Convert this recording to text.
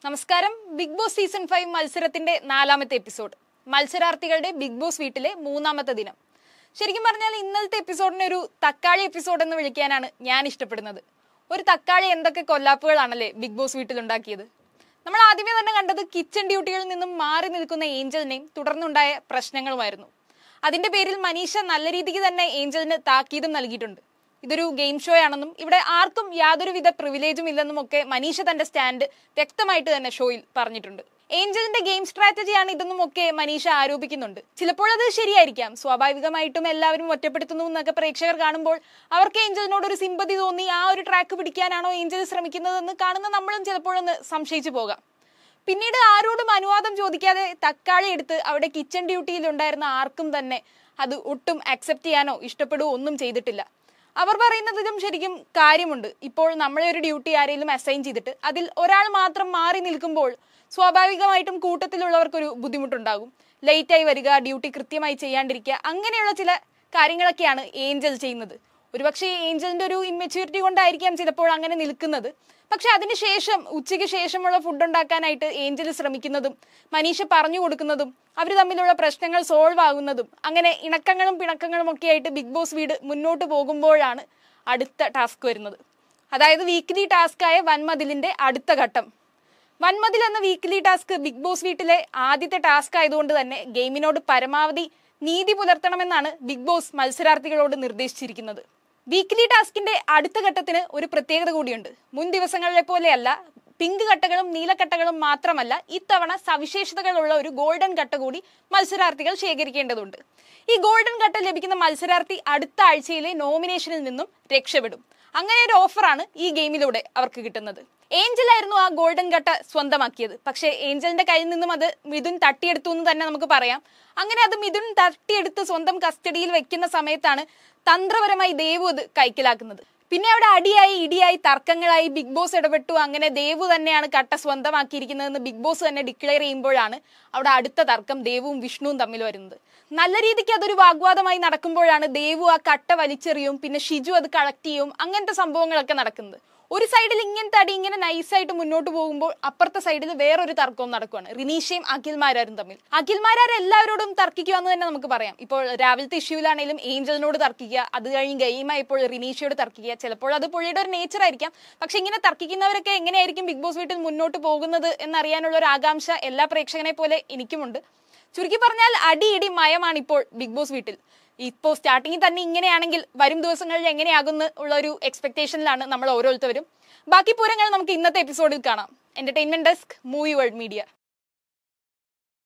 നമസ്കാരം big boss season five മത്സരത്തിന്റെ നാലാമത്തെ എപ്പിസോഡ് മത്സരാർത്ഥികളുടെ ബിഗ് ബോസ് വീട്ടിലെ മൂന്നാമത്തെ ദിനം ശരിക്കും പറഞ്ഞാൽ ഇന്നലത്തെ എപ്പിസോഡിനെ ഒരു തക്കാളി എപ്പിസോഡ് എന്ന് വിളിക്കാനാണ് ഞാൻ ഇഷ്ടപ്പെടുന്നത് ഒരു തക്കാളി എന്തൊക്കെ കൊല്ലാപ്പുകളാണല്ലേ ബിഗ് ബോസ് വീട്ടിലുണ്ടാക്കിയത് നമ്മൾ ആദ്യമേ തന്നെ കണ്ടത് കിച്ചൺ ഡ്യൂട്ടികളിൽ നിന്നും മാറി നിൽക്കുന്ന ഏഞ്ചലിനെയും തുടർന്നുണ്ടായ പ്രശ്നങ്ങളുമായിരുന്നു അതിന്റെ പേരിൽ മനീഷ നല്ല രീതിക്ക് തന്നെ ഏഞ്ചലിന് താക്കീതും നൽകിയിട്ടുണ്ട് ഇതൊരു ഗെയിം ഷോ ആണെന്നും ഇവിടെ ആർക്കും യാതൊരുവിധ പ്രിവിലേജും ഇല്ലെന്നും ഒക്കെ മനീഷ തന്റെ സ്റ്റാൻഡ് വ്യക്തമായിട്ട് തന്നെ ഷോയിൽ പറഞ്ഞിട്ടുണ്ട് ഏഞ്ചലിന്റെ ഗെയിം സ്ട്രാറ്റജിയാണ് ഇതെന്നും ഒക്കെ മനീഷ ആരോപിക്കുന്നുണ്ട് ചിലപ്പോൾ അത് ശരിയായിരിക്കാം സ്വാഭാവികമായിട്ടും എല്ലാവരും ഒറ്റപ്പെടുത്തുന്നു എന്നൊക്കെ പ്രേക്ഷകർ കാണുമ്പോൾ അവർക്ക് ഏഞ്ചലിനോട് ഒരു സിമ്പതി തോന്നി ആ ഒരു ട്രാക്ക് പിടിക്കാനാണോ ഏഞ്ചൽ ശ്രമിക്കുന്നതെന്ന് കാണുന്ന നമ്മളും ചിലപ്പോഴൊന്ന് സംശയിച്ചു പോകാം പിന്നീട് ആരോടും അനുവാദം ചോദിക്കാതെ തക്കാളി എടുത്ത് അവിടെ കിച്ചൺ ഡ്യൂട്ടിയിൽ ഉണ്ടായിരുന്ന ആർക്കും തന്നെ അത് ഒട്ടും അക്സെപ്റ്റ് ചെയ്യാനോ ഇഷ്ടപ്പെടുകയോ ഒന്നും ചെയ്തിട്ടില്ല അവർ പറയുന്നതിലും ശരിക്കും കാര്യമുണ്ട് ഇപ്പോൾ നമ്മളെ ഒരു ഡ്യൂട്ടി ആരെങ്കിലും അസൈൻ ചെയ്തിട്ട് അതിൽ ഒരാൾ മാത്രം മാറി നിൽക്കുമ്പോൾ സ്വാഭാവികമായിട്ടും കൂട്ടത്തിലുള്ളവർക്കൊരു ബുദ്ധിമുട്ടുണ്ടാകും ലേറ്റായി വരിക ഡ്യൂട്ടി കൃത്യമായി ചെയ്യാണ്ടിരിക്കുക അങ്ങനെയുള്ള ചില കാര്യങ്ങളൊക്കെയാണ് ഏഞ്ചൽ ചെയ്യുന്നത് ഒരുപക്ഷെ ഏഞ്ചലിന്റെ ഒരു ഇമ്മെച്യൂരിറ്റി കൊണ്ടായിരിക്കാം ചിലപ്പോൾ അങ്ങനെ നിൽക്കുന്നത് പക്ഷെ അതിനുശേഷം ഉച്ചയ്ക്ക് ശേഷമുള്ള ഫുഡ് ഉണ്ടാക്കാനായിട്ട് ഏഞ്ചൽ ശ്രമിക്കുന്നതും മനീഷ പറഞ്ഞു കൊടുക്കുന്നതും അവർ തമ്മിലുള്ള പ്രശ്നങ്ങൾ സോൾവ് ആകുന്നതും അങ്ങനെ ഇണക്കങ്ങളും പിണക്കങ്ങളും ഒക്കെ ആയിട്ട് ബിഗ് ബോസ് വീട് മുന്നോട്ട് പോകുമ്പോഴാണ് അടുത്ത ടാസ്ക് വരുന്നത് അതായത് വീക്ക്ലി ടാസ്കായ വൻമതിലിന്റെ അടുത്ത ഘട്ടം വൻമതിൽ എന്ന വീക്ക്ലി ടാസ്ക് ബിഗ് ബോസ് വീട്ടിലെ ആദ്യത്തെ ടാസ്ക് ആയതുകൊണ്ട് തന്നെ ഗെയിമിനോട് പരമാവധി നീതി പുലർത്തണമെന്നാണ് ബിഗ് ബോസ് മത്സരാർത്ഥികളോട് നിർദ്ദേശിച്ചിരിക്കുന്നത് വീക്ക്ലി ടാസ്കിന്റെ അടുത്ത ഘട്ടത്തിന് ഒരു പ്രത്യേകത കൂടിയുണ്ട് മുൻ ദിവസങ്ങളിലെ പോലെയല്ല പിങ്ക് കട്ടകളും നീലക്കട്ടകളും മാത്രമല്ല ഇത്തവണ സവിശേഷതകളുള്ള ഒരു ഗോൾഡൻ കട്ട കൂടി മത്സരാർത്ഥികൾ ശേഖരിക്കേണ്ടതുണ്ട് ഈ ഗോൾഡൻ കട്ട ലഭിക്കുന്ന മത്സരാർത്ഥി അടുത്ത ആഴ്ചയിലെ നോമിനേഷനിൽ നിന്നും രക്ഷപ്പെടും അങ്ങനെ ഒരു ഓഫറാണ് ഈ ഗെയിമിലൂടെ അവർക്ക് കിട്ടുന്നത് ഏഞ്ചൽ ആയിരുന്നു ആ ഗോൾഡൻ കട്ട സ്വന്തമാക്കിയത് പക്ഷേ ഏഞ്ചലിന്റെ കയ്യിൽ നിന്നും അത് മിഥുൻ തട്ടിയെടുത്തു എന്ന് തന്നെ നമുക്ക് പറയാം അങ്ങനെ അത് മിഥുൻ തട്ടിയെടുത്ത് സ്വന്തം കസ്റ്റഡിയിൽ വെക്കുന്ന സമയത്താണ് തന്ത്രപരമായി ദേവു അത് കൈക്കലാക്കുന്നത് പിന്നെ അവിടെ അടിയായി ഇടിയായി തർക്കങ്ങളായി ബിഗ് ബോസ് ഇടപെട്ടു അങ്ങനെ ദേവു തന്നെയാണ് കട്ട സ്വന്തമാക്കിയിരിക്കുന്നതെന്ന് ബിഗ് ബോസ് തന്നെ ഡിക്ലെയർ ചെയ്യുമ്പോഴാണ് അവിടെ അടുത്ത തർക്കം ദേവുവും വിഷ്ണുവും തമ്മിൽ വരുന്നത് നല്ല രീതിക്ക് അതൊരു വാഗ്വാദമായി നടക്കുമ്പോഴാണ് ദേവു ആ കട്ട വലിച്ചെറിയും പിന്നെ ഷിജു അത് കളക്ട് ചെയ്യും അങ്ങനത്തെ സംഭവങ്ങളൊക്കെ നടക്കുന്നത് ഒരു സൈഡിൽ ഇങ്ങനത്തെ അടി ഇങ്ങനെ നൈസായിട്ട് മുന്നോട്ട് പോകുമ്പോൾ അപ്പുറത്തെ സൈഡിൽ വേറൊരു തർക്കവും നടക്കുവാണ് റിനീഷയും അഖിൽമാരും തമ്മിൽ അഖിൽമാരാർ എല്ലാവരോടും തർക്കിക്കുക എന്ന് തന്നെ നമുക്ക് പറയാം ഇപ്പോൾ രാവിലത്തെ ഇഷ്യൂലാണെങ്കിലും ഏഞ്ചലിനോട് തർക്കിക്കുക അത് കഴിഞ്ഞ് ഗെയിമായപ്പോൾ റിനീഷയോട് തർക്കിക്കുക ചിലപ്പോൾ അത് പുള്ളിയുടെ ഒരു നേച്ചർ ആയിരിക്കാം പക്ഷെ ഇങ്ങനെ തർക്കിക്കുന്നവരൊക്കെ എങ്ങനെയായിരിക്കും ബിഗ് ബോസ് വീട്ടിൽ മുന്നോട്ട് പോകുന്നത് എന്നറിയാനുള്ള ഒരു ആകാംക്ഷ എല്ലാ പ്രേക്ഷകനെ പോലെ എനിക്കുമുണ്ട് ചുരുക്കി പറഞ്ഞാൽ അടി ഇടി മയമാണ് ഇപ്പോൾ ബിഗ് ബോസ് വീട്ടിൽ ഇപ്പോൾ സ്റ്റാർട്ടിങ്ങിൽ തന്നെ ഇങ്ങനെയാണെങ്കിൽ വരും ദിവസങ്ങളിൽ എങ്ങനെയാകുന്നു ഉള്ള ഒരു എക്സ്പെക്ടേഷനിലാണ് നമ്മൾ ഓരോരുത്തരും ബാക്കി പൂരങ്ങൾ നമുക്ക് ഇന്നത്തെ എപ്പിസോഡിൽ കാണാം entertainment desk movie world media